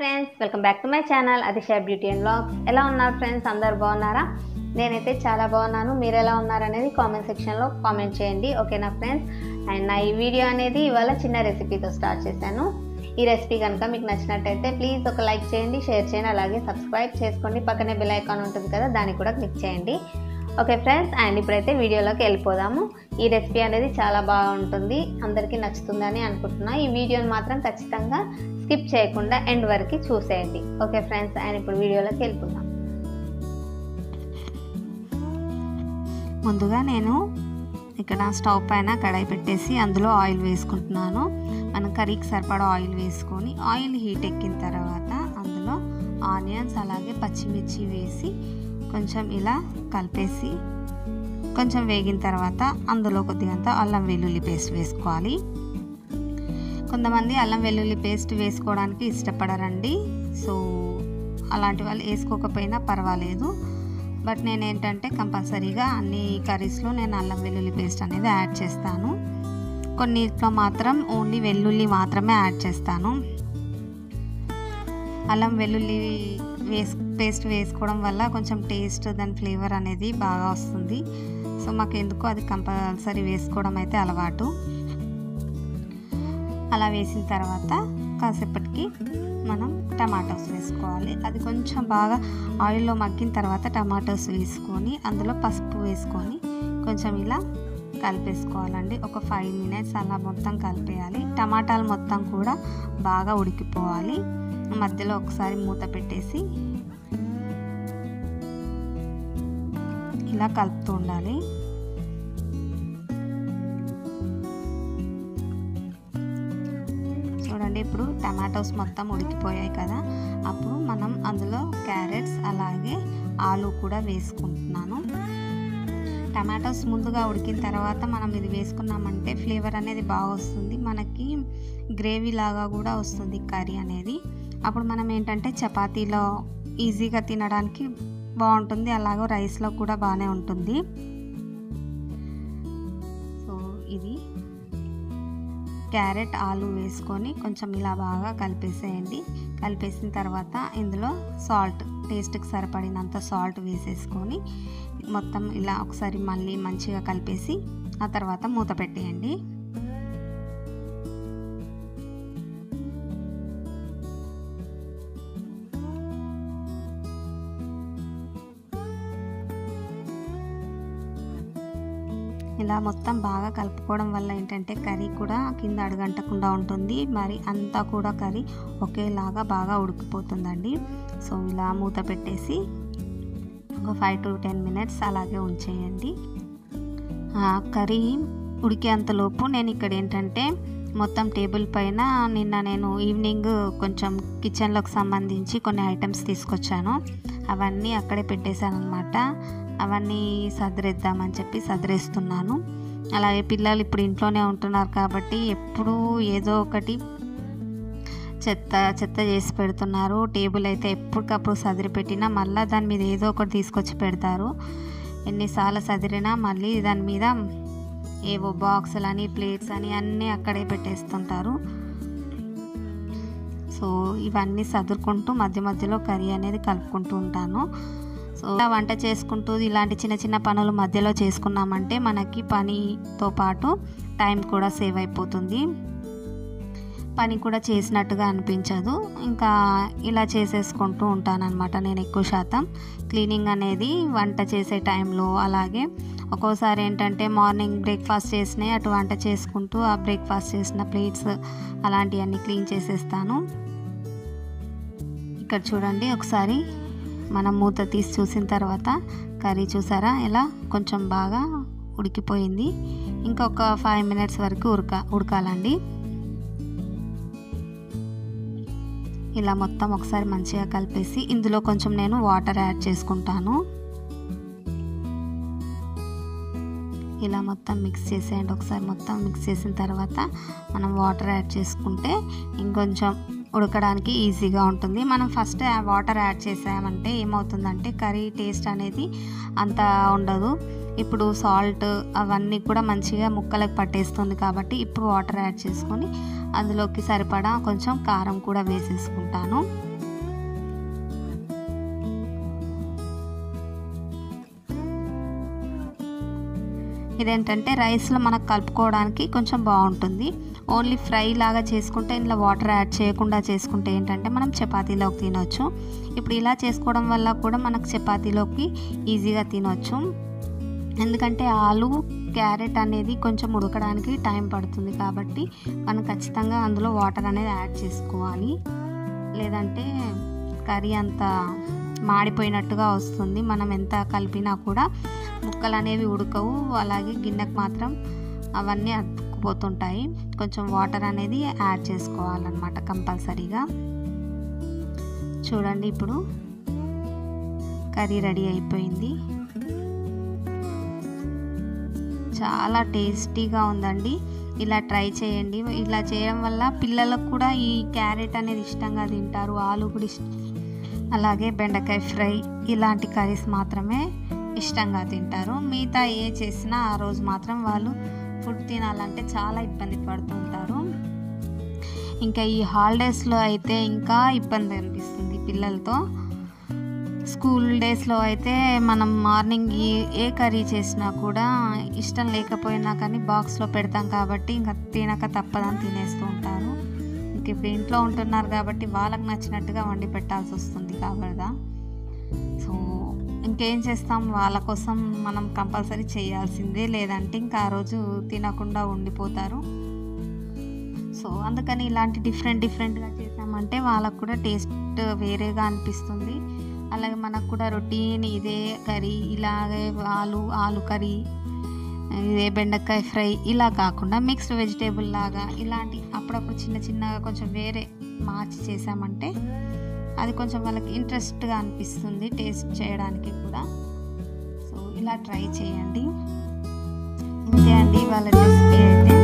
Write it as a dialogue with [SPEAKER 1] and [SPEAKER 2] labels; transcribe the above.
[SPEAKER 1] friends welcome back to my channel Adisha beauty and blogs ఎలా ఉన్నారు friends అందరు బాగున్నారా నేనైతే చాలా బాగున్నాను మీరు ఎలా ఉన్నారు అనేది కామెంట్ సెక్షన్లో కామెంట్ చేయండి ఓకేనా ఫ్రెండ్స్ అండ్ నా ఈ వీడియో అనేది ఇవాళ చిన్న రెసిపీతో స్టార్ట్ చేశాను ఈ రెసిపీ కనుక మీకు నచ్చినట్టయితే ప్లీజ్ ఒక లైక్ చేయండి షేర్ చేయండి అలాగే సబ్స్క్రైబ్ చేసుకోండి పక్కనే బెల్ ఐకాన్ ఉంటుంది కదా దాన్ని కూడా క్లిక్ చేయండి ఓకే ఫ్రెండ్స్ అండ్ ఇప్పుడైతే వీడియోలోకి వెళ్ళిపోదాము ఈ రెసిపీ అనేది చాలా బాగుంటుంది అందరికీ నచ్చుతుందని అనుకుంటున్నా ఈ వీడియోని మాత్రం ఖచ్చితంగా స్కిప్ చేయకుండా ఎండ్ వరకు చూసేయండి ఓకే ఫ్రెండ్స్ అండ్ ఇప్పుడు వీడియోలోకి వెళ్ళిపోదాం
[SPEAKER 2] ముందుగా నేను ఇక్కడ స్టవ్ పైన కడాయి పెట్టేసి అందులో ఆయిల్ వేసుకుంటున్నాను మనం కర్రీకి సరిపడా ఆయిల్ వేసుకొని ఆయిల్ హీట్ ఎక్కిన తర్వాత అందులో ఆనియన్స్ అలాగే పచ్చిమిర్చి వేసి కొంచెం ఇలా కలిపేసి కొంచెం వేగిన తర్వాత అందులో కొద్దిగంత అల్లం వెల్లుల్లి పేస్ట్ వేసుకోవాలి కొంతమంది అల్లం వెల్లుల్లి పేస్ట్ వేసుకోవడానికి ఇష్టపడరండి సో అలాంటి వాళ్ళు వేసుకోకపోయినా పర్వాలేదు బట్ నేను ఏంటంటే కంపల్సరీగా అన్ని కర్రీస్లో నేను అల్లం వెల్లుల్లి పేస్ట్ అనేది యాడ్ చేస్తాను కొన్నిట్లో మాత్రం ఓన్లీ వెల్లుల్లి మాత్రమే యాడ్ చేస్తాను అల్లం వెల్లుల్లి వేస్ పేస్ట్ వేసుకోవడం వల్ల కొంచెం టేస్ట్ దాని ఫ్లేవర్ అనేది బాగా వస్తుంది సో మాకు ఎందుకో అది కంపల్సరీ వేసుకోవడం అయితే అలవాటు అలా వేసిన తర్వాత కాసేపటికి మనం టమాటోస్ వేసుకోవాలి అది కొంచెం బాగా ఆయిల్లో మగ్గిన తర్వాత టమాటోస్ వేసుకొని అందులో పసుపు వేసుకొని కొంచెం ఇలా కలిపేసుకోవాలండి ఒక ఫైవ్ మినిట్స్ అలా మొత్తం కలిపేయాలి టమాటాలు మొత్తం కూడా బాగా ఉడికిపోవాలి మధ్యలో ఒకసారి మూత పెట్టేసి ఇలా కలుపుతూ ఉండాలి చూడండి ఇప్పుడు టమాటోస్ మొత్తం ఉడికిపోయాయి కదా అప్పుడు మనం అందులో క్యారెట్స్ అలాగే ఆలు కూడా వేసుకుంటున్నాను టమాటోస్ ముందుగా ఉడికిన తర్వాత మనం ఇది వేసుకున్నామంటే ఫ్లేవర్ అనేది బాగా వస్తుంది మనకి గ్రేవీ లాగా కూడా వస్తుంది కర్రీ అనేది అప్పుడు మనం ఏంటంటే చపాతీలో ఈజీగా తినడానికి బాగుంటుంది అలాగే రైస్లో కూడా బాగానే ఉంటుంది సో ఇది క్యారెట్ ఆలు వేసుకొని కొంచెం ఇలా బాగా కలిపేసేయండి కలిపేసిన తర్వాత ఇందులో సాల్ట్ టేస్ట్కి సరిపడినంత సాల్ట్ వేసేసుకొని మొత్తం ఇలా ఒకసారి మళ్ళీ మంచిగా కలిపేసి ఆ తర్వాత మూత పెట్టేయండి ఇలా మొత్తం బాగా కలుపుకోవడం వల్ల ఏంటంటే కర్రీ కూడా కింద అడుగంటకుండా ఉంటుంది మరి అంతా కూడా కర్రీ ఒకేలాగా బాగా ఉడికిపోతుందండి సో ఇలా మూత పెట్టేసి ఒక ఫైవ్ టు టెన్ మినిట్స్ అలాగే ఉంచేయండి కర్రీ ఉడికేంతలోపు నేను ఇక్కడ ఏంటంటే మొత్తం టేబుల్ పైన నిన్న నేను ఈవినింగ్ కొంచెం కిచెన్లోకి సంబంధించి కొన్ని ఐటమ్స్ తీసుకొచ్చాను అవన్నీ అక్కడే పెట్టేశాను అనమాట అవన్నీ సదిరేద్దామని చెప్పి సదిరేస్తున్నాను అలాగే పిల్లలు ఇప్పుడు ఇంట్లోనే ఉంటున్నారు కాబట్టి ఎప్పుడూ ఏదో ఒకటి చెత్త చెత్త చేసి పెడుతున్నారు టేబుల్ అయితే ఎప్పటికప్పుడు సదిరి పెట్టినా మళ్ళీ దాని మీద ఏదో ఒకటి తీసుకొచ్చి పెడతారు ఎన్నిసార్లు సదిరినా మళ్ళీ దాని మీద ఏవో బాక్సులు అని ప్లేట్స్ అని అన్నీ అక్కడే పెట్టేస్తుంటారు సో ఇవన్నీ సదురుకుంటూ మధ్య మధ్యలో కర్రీ అనేది కలుపుకుంటూ ఉంటాను సో ఇలా వంట చేసుకుంటూ ఇలాంటి చిన్న చిన్న పనులు మధ్యలో చేసుకున్నామంటే మనకి పనితో పాటు టైం కూడా సేవ్ అయిపోతుంది పని కూడా చేసినట్టుగా అనిపించదు ఇంకా ఇలా చేసేసుకుంటూ ఉంటానన్నమాట నేను ఎక్కువ శాతం క్లీనింగ్ అనేది వంట చేసే టైంలో అలాగే ఒక్కోసారి ఏంటంటే మార్నింగ్ బ్రేక్ఫాస్ట్ చేసినాయి అటు వంట చేసుకుంటూ ఆ బ్రేక్ఫాస్ట్ చేసిన ప్లేట్స్ అలాంటివన్నీ క్లీన్ చేసేస్తాను ఇక్కడ చూడండి ఒకసారి మనం మూత తీసి చూసిన తర్వాత కర్రీ చూసారా ఎలా కొంచెం బాగా ఉడికిపోయింది ఇంకొక ఫైవ్ మినిట్స్ వరకు ఉడక ఉడకాలండి ఇలా మొత్తం ఒకసారి మంచిగా కలిపేసి ఇందులో కొంచెం నేను వాటర్ యాడ్ చేసుకుంటాను ఇలా మొత్తం మిక్స్ చేసేయండి ఒకసారి మొత్తం మిక్స్ చేసిన తర్వాత మనం వాటర్ యాడ్ చేసుకుంటే ఇంకొంచెం ఉడకడానికి ఈజీగా ఉంటుంది మనం ఫస్ట్ వాటర్ యాడ్ చేసామంటే ఏమవుతుందంటే కర్రీ టేస్ట్ అనేది అంత ఉండదు ఇప్పుడు సాల్ట్ అవన్నీ కూడా మంచిగా ముక్కలకు పట్టేస్తుంది కాబట్టి ఇప్పుడు వాటర్ యాడ్ చేసుకొని అందులోకి సరిపడా కొంచెం కారం కూడా వేసేసుకుంటాను ఇదేంటంటే రైస్లో మనకు కలుపుకోవడానికి కొంచెం బాగుంటుంది ఓన్లీ ఫ్రై లాగా చేసుకుంటే ఇందులో వాటర్ యాడ్ చేయకుండా చేసుకుంటే ఏంటంటే మనం చపాతీలోకి తినొచ్చు ఇప్పుడు ఇలా చేసుకోవడం వల్ల కూడా మనకు చపాతీలోకి ఈజీగా తినొచ్చు ఎందుకంటే ఆలు క్యారెట్ అనేది కొంచెం ఉడకడానికి టైం పడుతుంది కాబట్టి మనం ఖచ్చితంగా అందులో వాటర్ అనేది యాడ్ చేసుకోవాలి లేదంటే కర్రీ అంత మాడిపోయినట్టుగా వస్తుంది మనం ఎంత కలిపినా కూడా ముక్కలు అనేవి ఉడకవు అలాగే గిన్నెకు మాత్రం అవన్నీ అతుక్కుపోతుంటాయి కొంచెం వాటర్ అనేది యాడ్ చేసుకోవాలన్నమాట కంపల్సరీగా చూడండి ఇప్పుడు కర్రీ రెడీ అయిపోయింది చాలా టేస్టీగా ఉందండి ఇలా ట్రై చేయండి ఇలా చేయడం వల్ల పిల్లలకు కూడా ఈ క్యారెట్ అనేది ఇష్టంగా తింటారు ఆలు కూడా ఇష్టం అలాగే బెండకాయ ఫ్రై ఇలాంటి కర్రీస్ మాత్రమే ఇష్టంగా తింటారు మిగతా ఏ చేసినా ఆ రోజు మాత్రం వాళ్ళు ఫుడ్ తినాలంటే చాలా ఇబ్బంది పడుతుంటారు ఇంకా ఈ హాలిడేస్లో అయితే ఇంకా ఇబ్బంది అనిపిస్తుంది పిల్లలతో స్కూల్ డేస్లో అయితే మనం మార్నింగ్ ఏ కర్రీ చేసినా కూడా ఇష్టం లేకపోయినా కానీ బాక్స్లో పెడతాం కాబట్టి ఇంకా తినక తప్పదని తినేస్తూ ఉంటారు ఇంక ఇప్పుడు ఇంట్లో ఉంటున్నారు కాబట్టి వాళ్ళకి నచ్చినట్టుగా వండి పెట్టాల్సి వస్తుంది కాబట్టి సో ఇంకేం చేస్తాం వాళ్ళ కోసం మనం కంపల్సరీ చేయాల్సిందే లేదంటే ఇంకా ఆ రోజు తినకుండా ఉండిపోతారు సో అందుకని ఇలాంటి డిఫరెంట్ డిఫరెంట్గా చేసామంటే వాళ్ళకు కూడా టేస్ట్ వేరేగా అనిపిస్తుంది అలాగే మనకు కూడా రొటీన్ ఇదే కర్రీ ఇలాగే ఆలు ఆలు కర్రీ ఇదే బెండకాయ ఫ్రై ఇలా కాకుండా మిక్స్డ్ వెజిటేబుల్ లాగా ఇలాంటి అప్పుడప్పుడు చిన్న చిన్నగా కొంచెం వేరే మార్చి చేసామంటే అది కొంచెం వాళ్ళకి ఇంట్రెస్ట్గా అనిపిస్తుంది టేస్ట్ చేయడానికి కూడా సో ఇలా ట్రై చేయండి ఇంతే అండి వాళ్ళ రెసిపీ అయితే